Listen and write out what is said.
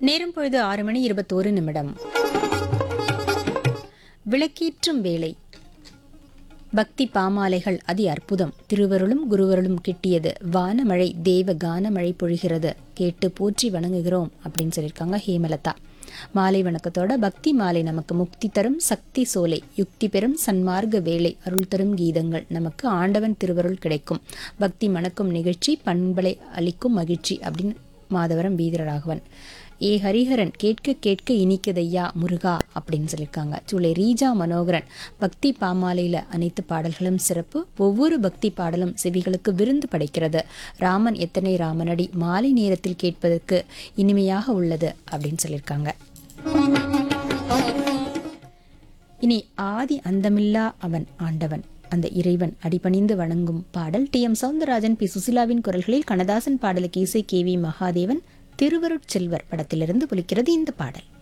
நேரம் பொழுது ஆறு மணி இருபத்தோரு நிமிடம் விளக்கேற்றும் வேலை பக்தி பாமாலைகள் அதி அற்புதம் திருவருளும் குருவருளும் கிட்டியது வானமழை தேவ கானமழை பொழிகிறது கேட்டு போற்றி வணங்குகிறோம் அப்படின்னு சொல்லியிருக்காங்க ஹேமலதா மாலை வணக்கத்தோட பக்தி மாலை நமக்கு முக்தி தரும் சக்தி சோலை யுக்தி பெறும் சன்மார்க்க வேலை அருள் தரும் கீதங்கள் நமக்கு ஆண்டவன் திருவருள் கிடைக்கும் பக்தி மணக்கும் நிகழ்ச்சி பண்பலை அளிக்கும் மகிழ்ச்சி அப்படின்னு மாதவரம் வீரராகவன் ஏ ஹரிஹரன் கேட்க கேட்க இனிக்குதையா முருகா அப்படின்னு சொல்லியிருக்காங்க சூளை ரீஜா மனோகரன் பக்தி பாமாலையில் அனைத்து பாடல்களும் சிறப்பு ஒவ்வொரு பக்தி பாடலும் செவிகளுக்கு விருந்து படைக்கிறது ராமன் எத்தனை ராமனடி மாலை நேரத்தில் கேட்பதற்கு இனிமையாக உள்ளது அப்படின்னு சொல்லியிருக்காங்க இனி ஆதி அந்தமில்லா அவன் ஆண்டவன் அந்த இறைவன் அடிபணிந்து வணங்கும் பாடல் டி எம் சவுந்தரராஜன் பி சுசிலாவின் குரல்களில் கண்ணதாசன் பாடலுக்கு இசை கே வி மகாதேவன் திருவருட்செல்வர் படத்திலிருந்து ஒலிக்கிறது இந்த பாடல்